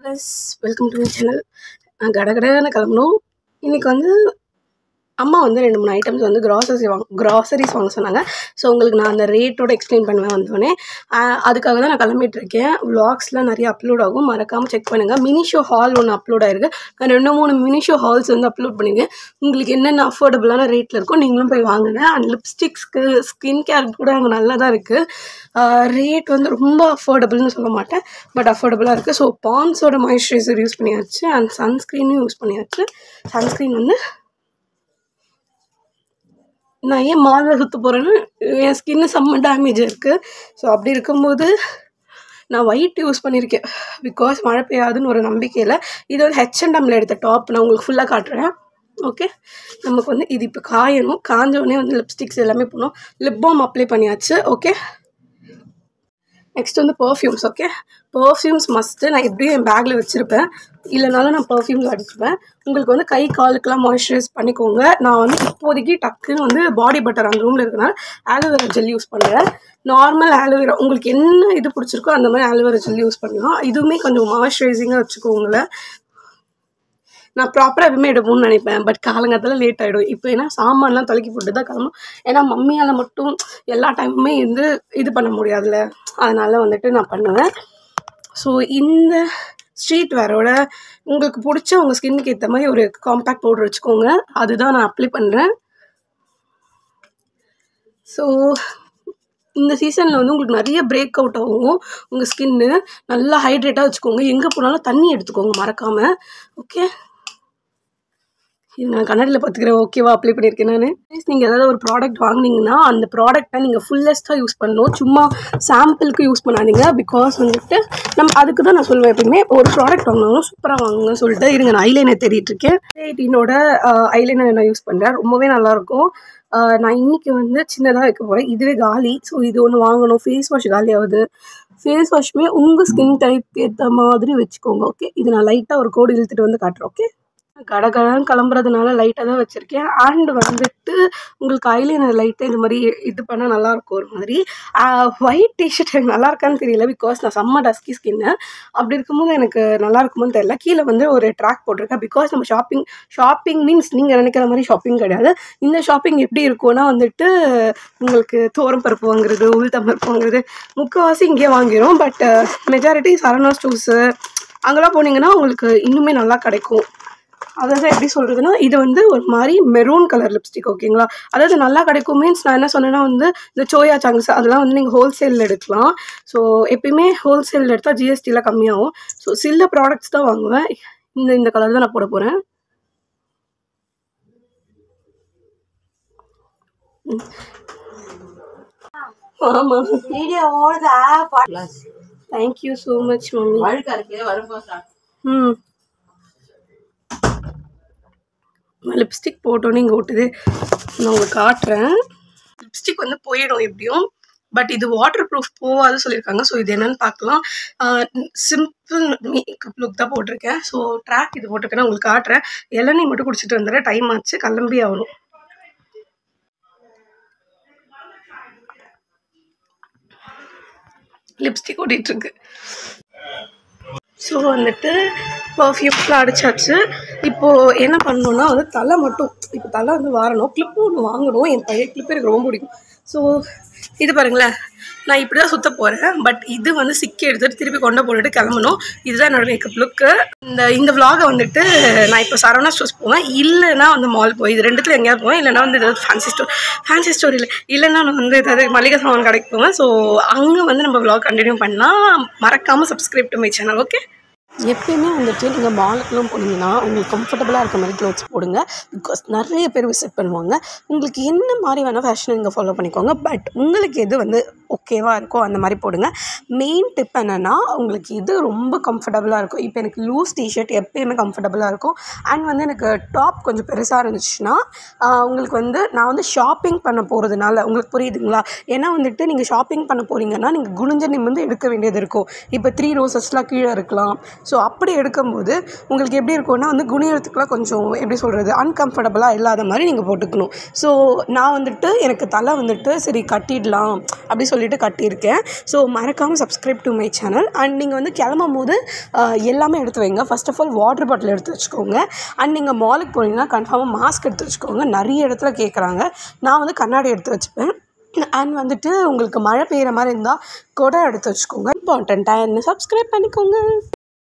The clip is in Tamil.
plus welcome to my channel நான் கடகடன்னு கிளம்பணும் இன்றைக்கி வந்து அம்மா வந்து ரெண்டு மூணு ஐட்டம்ஸ் வந்து கிராசரிஸ் வாங்க கிராசரிஸ் வாங்க சொன்னாங்க ஸோ உங்களுக்கு நான் அந்த ரேட்டோட எக்ஸ்பிளைன் பண்ணுவேன் வந்தோடனே ஆஹ் அதுக்காக தான் நான் கிளம்பிட்டு இருக்கேன் விளாக்ஸ்லாம் நிறைய அப்லோட் ஆகும் மறக்காமல் செக் பண்ணுங்கள் மினி ஷோ ஹால் ஒன்று அப்லோட் ஆயிருக்கு நான் ரெண்டு மூணு மினி ஷோ ஹால்ஸ் வந்து அப்லோட் பண்ணியிருக்கேன் உங்களுக்கு என்னென்ன அஃபோர்டபுளான ரேட்டில் இருக்கோ நீங்களும் போய் வாங்குங்க அண்ட் லிப்ஸ்டிக்ஸ்க்கு ஸ்கின் கேர் கூட அங்கே நல்லா தான் இருக்குது ரேட் வந்து ரொம்ப அஃபோர்டபுள்னு சொல்ல மாட்டேன் பட் அஃபோர்டபுளாக இருக்குது ஸோ பான்ஸோட மாய்ஸ்சரைசர் யூஸ் பண்ணியாச்சு அண்ட் சன்ஸ்க்ரீனும் யூஸ் பண்ணியாச்சு சன்ஸ்க்ரீன் வந்து நான் ஏன் மாலில் சுற்ற போகிறேன்னா என் ஸ்கின்னு செம்ம டேமேஜ் இருக்குது ஸோ அப்படி இருக்கும்போது நான் ஒயிட் யூஸ் பண்ணியிருக்கேன் பிகாஸ் மழை பெய்யாதுன்னு ஒரு நம்பிக்கையில் இது வந்து ஹெச்என்எம்ல எடுத்த டாப் நான் உங்களுக்கு ஃபுல்லாக காட்டுறேன் ஓகே நமக்கு வந்து இது இப்போ காயணும் காஞ்ச உடனே வந்து லிப்ஸ்டிக்ஸ் எல்லாமே போடணும் லிப் பாம் அப்ளை பண்ணியாச்சு ஓகே நெக்ஸ்ட் வந்து பர்ஃப்யூம்ஸ் ஓகே பர்ஃப்யூம்ஸ் மஸ்ட்டு நான் எப்படியும் என் பேக்கில் வச்சுருப்பேன் இல்லைனாலும் நான் பர்ஃப்யூம்ஸ் அடிச்சுப்பேன் உங்களுக்கு வந்து கை காலுக்கெல்லாம் மாய்ஸ்சரைஸ் பண்ணிக்கோங்க நான் வந்து இப்போதைக்கு டக்குன்னு வந்து பாடி பட்டர் அந்த ரூமில் இருக்கனால ஆலோவேரா ஜெல் யூஸ் பண்ணுறேன் நார்மல் ஆலோவேரா உங்களுக்கு என்ன இது பிடிச்சிருக்கோ அந்த மாதிரி ஆலோவேரா ஜெல் யூஸ் பண்ணலாம் இதுவுமே கொஞ்சம் மாய்ஸ்சரைசிங்காக வச்சுக்கோங்களேன் நான் ப்ராப்பராக எதுவுமே எடுப்போம்னு நினைப்பேன் பட் காலங்காலத்தில் லேட் ஆகிடும் இப்போ ஏன்னா சாமான்லாம் தொலைக்கி போட்டு தான் கிளம்பும் ஏன்னா மம்மியால் மட்டும் எல்லா டைமுமே வந்து இது பண்ண முடியாதுல்ல அதனால் வந்துட்டு நான் பண்ணுவேன் ஸோ இந்த ஸ்ட்ரீட் வேரோட உங்களுக்கு பிடிச்ச உங்கள் ஸ்கின்னுக்கு ஏற்ற மாதிரி ஒரு காம்பேக்ட் பவுடர் வச்சுக்கோங்க அதுதான் நான் அப்ளை பண்ணுறேன் ஸோ இந்த சீசனில் வந்து உங்களுக்கு நிறைய பிரேக் அவுட் ஆகும் உங்கள் ஸ்கின்னு நல்லா ஹைட்ரேட்டாக வச்சுக்கோங்க எங்கே போனாலும் தண்ணி எடுத்துக்கோங்க மறக்காமல் ஓகே இது நான் கண்ணாடியில் பார்த்துக்கிறேன் ஓகேவா அப்ளை பண்ணியிருக்கேன் நான் நீங்கள் ஏதாவது ஒரு ப்ராடக்ட் வாங்குனீங்கன்னா அந்த ப்ராடக்ட்டை நீங்கள் ஃபுல்லஸ்ட்டாக யூஸ் பண்ணணும் சும்மா சாம்பிளுக்கு யூஸ் பண்ணாதீங்க பிகாஸ் வந்துட்டு நம்ம அதுக்கு தான் நான் சொல்லுவேன் எப்பயுமே ஒரு ப்ராடக்ட் வாங்கினாலும் சூப்பராக வாங்குங்கன்னு சொல்லிட்டு இருங்க நான் ஐலைனர் தேடிட்டு இருக்கேன் எயிட்டீனோட ஐலைனர் நான் யூஸ் பண்ணுறேன் ரொம்பவே நல்லாயிருக்கும் நான் இன்னைக்கு வந்து சின்னதாக வைக்க போகிறேன் இதுவே காலி ஸோ இது ஒன்று வாங்கணும் ஃபேஸ் வாஷ் காலி ஆகுது ஃபேஸ் வாஷுமே உங்கள் ஸ்கின் டைப்க்கு ஏற்ற மாதிரி வச்சுக்கோங்க ஓகே இது நான் லைட்டாக ஒரு கோடு இழுத்துட்டு வந்து காட்டுறேன் ஓகே கடகடன்னு கிளம்புறதுனால லைட்டாக தான் வச்சுருக்கேன் அண்ட் வந்துட்டு உங்களுக்கு ஐலைனர் லைட்டாக இது மாதிரி இது பண்ணால் நல்லாயிருக்கும் ஒரு மாதிரி ஒயிட் டிஷர்ட் எனக்கு நல்லா இருக்கான்னு தெரியல பிகாஸ் நான் செம்ம டஸ்கி ஸ்கின்னு அப்படி இருக்கும்போது எனக்கு நல்லா இருக்குமோன்னு தெரியல கீழே வந்து ஒரு ட்ராக் போட்டிருக்கேன் பிகாஸ் நம்ம ஷாப்பிங் ஷாப்பிங் மீன்ஸ் நீங்கள் நினைக்கிற மாதிரி ஷாப்பிங் கிடையாது இந்த ஷாப்பிங் எப்படி இருக்கும்னா வந்துட்டு உங்களுக்கு தோரம் பருப்பு வாங்குறது உளுத்தம் பருப்பு வாங்குறது முக்கால்வாசி இங்கேயே வாங்கிடும் பட் மெஜாரிட்டி சரணா ஸ்டோர்ஸு அங்கெல்லாம் போனீங்கன்னா உங்களுக்கு இன்னுமே நல்லா கிடைக்கும் அதாவது எப்படி சொல்கிறதுனா இது வந்து ஒரு மாதிரி மெரூன் கலர் லிப்ஸ்டிக் ஓகேங்களா அதாவது நல்லா கிடைக்கும் மீன்ஸ் நான் என்ன சொன்னேன்னா வந்து இந்த சோயா சாங்ஸ் அதெல்லாம் வந்து நீங்கள் ஹோல்சேலில் எடுக்கலாம் ஸோ எப்பயுமே ஹோல்சேலில் எடுத்தால் ஜிஎஸ்டியில் கம்மியாகும் ஸோ சில ப்ராடக்ட்ஸ் தான் வாங்குவேன் இந்த இந்த கலர் தான் நான் போட போகிறேன் ஆமாம் வீடியோ ஓடுதா தேங்க்யூ ஸோ மச் மம்மி வழுக்கா இருக்கு வரும்போது ம் லிப்ஸ்டிக் போட்டோன்னே இங்கே ஓட்டுது நான் உங்களுக்கு காட்டுறேன் லிப்ஸ்டிக் வந்து போயிடும் எப்படியும் பட் இது வாட்டர் ப்ரூஃப் போகாது சொல்லியிருக்காங்க ஸோ இது என்னன்னு பார்க்கலாம் சிம்பிள் மேக்கப் லுக் தான் போட்டிருக்கேன் ஸோ ட்ராக் இது போட்டிருக்கேன் நான் உங்களுக்கு காட்டுறேன் இளநீ மட்டும் குடிச்சிட்டு வந்துடுறேன் டைம் ஆச்சு கிளம்பி ஆகணும் லிப்ஸ்டிக் ஓட்டிகிட்ருக்கு ஸோ வந்துட்டு பர்ஃப்யூம்ஸ்லாம் அடிச்சாச்சு இப்போது என்ன பண்ணணும்னா வந்து தலை மட்டும் இப்போ தலை வந்து வாரணும் கிளிப்பு ஒன்று வாங்கணும் என் பையன் கிளிப்பு எனக்கு ரொம்ப பிடிக்கும் ஸோ இது பாருங்களேன் நான் இப்படி தான் சுற்ற போகிறேன் பட் இது வந்து சிக்கி எடுத்துகிட்டு திருப்பி கொண்டு போட்டுட்டு கிளம்பணும் இதுதான் என்னோட மேக்கப் லுக்கு இந்த இந்த vlog-அ வந்துட்டு நான் இப்போ சரவணா ஸ்டோர்ஸ் போவேன் இல்லைன்னா வந்து மால் போய் இது ரெண்டுத்துல எங்கேயாவது போவேன் இல்லைன்னா வந்து ஏதாவது ஃபேன்சி ஸ்டோர் ஃபேன்சி ஸ்டோர் இல்லை இல்லைன்னா நான் வந்து ஏதாவது மளிகை சாமான் கடைக்கு போவேன் ஸோ அங்கே வந்து நம்ம vlog கண்டினியூ பண்ணால் மறக்காமல் subscribe to my channel okay எப்பயுமே வந்துட்டு நீங்கள் மாலுக்குலாம் போனீங்கன்னா உங்களுக்கு கம்ஃபர்டபுளாக இருக்க மாதிரி க்ளோத்ஸ் போடுங்க பிகாஸ் நிறைய பேர் விசிட் பண்ணுவாங்க உங்களுக்கு என்ன மாதிரி வேணால் ஃபேஷன் நீங்கள் ஃபாலோ பண்ணிக்கோங்க பட் உங்களுக்கு எது வந்து ஓகேவாக இருக்கோ அந்த மாதிரி போடுங்க மெயின் டிப் என்னென்னா உங்களுக்கு இது ரொம்ப கம்ஃபர்டபுளாக இருக்கும் இப்போ எனக்கு லூஸ் டிஷர்ட் எப்பயுமே கம்ஃபர்டபுளாக இருக்கும் அண்ட் வந்து எனக்கு டாப் கொஞ்சம் பெருசாக இருந்துச்சுன்னா ஆஹ் உங்களுக்கு வந்து நான் வந்து ஷாப்பிங் பண்ண போகிறதுனால உங்களுக்கு புரியுதுங்களா ஏன்னா வந்துட்டு நீங்கள் ஷாப்பிங் பண்ண போகிறீங்கன்னா நீங்கள் குனிஞ்ச நிமிர்ந்து எடுக்க வேண்டியது இருக்கும் இப்போ த்ரீ ரோசஸ்லாம் கீழே இருக்கலாம் ஸோ அப்படி எடுக்கும்போது உங்களுக்கு எப்படி இருக்கும்னா வந்து குனியறதுக்குலாம் கொஞ்சம் எப்படி சொல்கிறது அன்கம்ஃபர்டபுளாக இல்லாத மாதிரி நீங்கள் போட்டுக்கணும் ஸோ நான் வந்துட்டு எனக்கு தலை வந்துட்டு சரி கட்டிடலாம் அப்படி சொல்லிட்டு கட்டியிருக்கேன் ஸோ மறக்காமல் subscribe to my channel and நீங்கள் வந்து கிளம்பும் போது ஆஹ், எல்லாமே எடுத்து வைங்க first of all water bottle எடுத்து வச்சுக்கோங்க அண்ட் நீங்கள் மாலுக்கு போனீங்கன்னா கன்ஃபார்மாக மாஸ்க் எடுத்து வச்சுக்கோங்க நிறைய இடத்துல கேட்குறாங்க நான் வந்து கண்ணாடி எடுத்து வச்சுப்பேன் அண்ட் வந்துட்டு உங்களுக்கு மழை பெய்கிற மாதிரி இருந்தால் குடம் எடுத்து வச்சுக்கோங்க இம்பார்ட்டண்ட்டாக என்ன சப்ஸ்கிரைப் பண்ணிக்கோங்க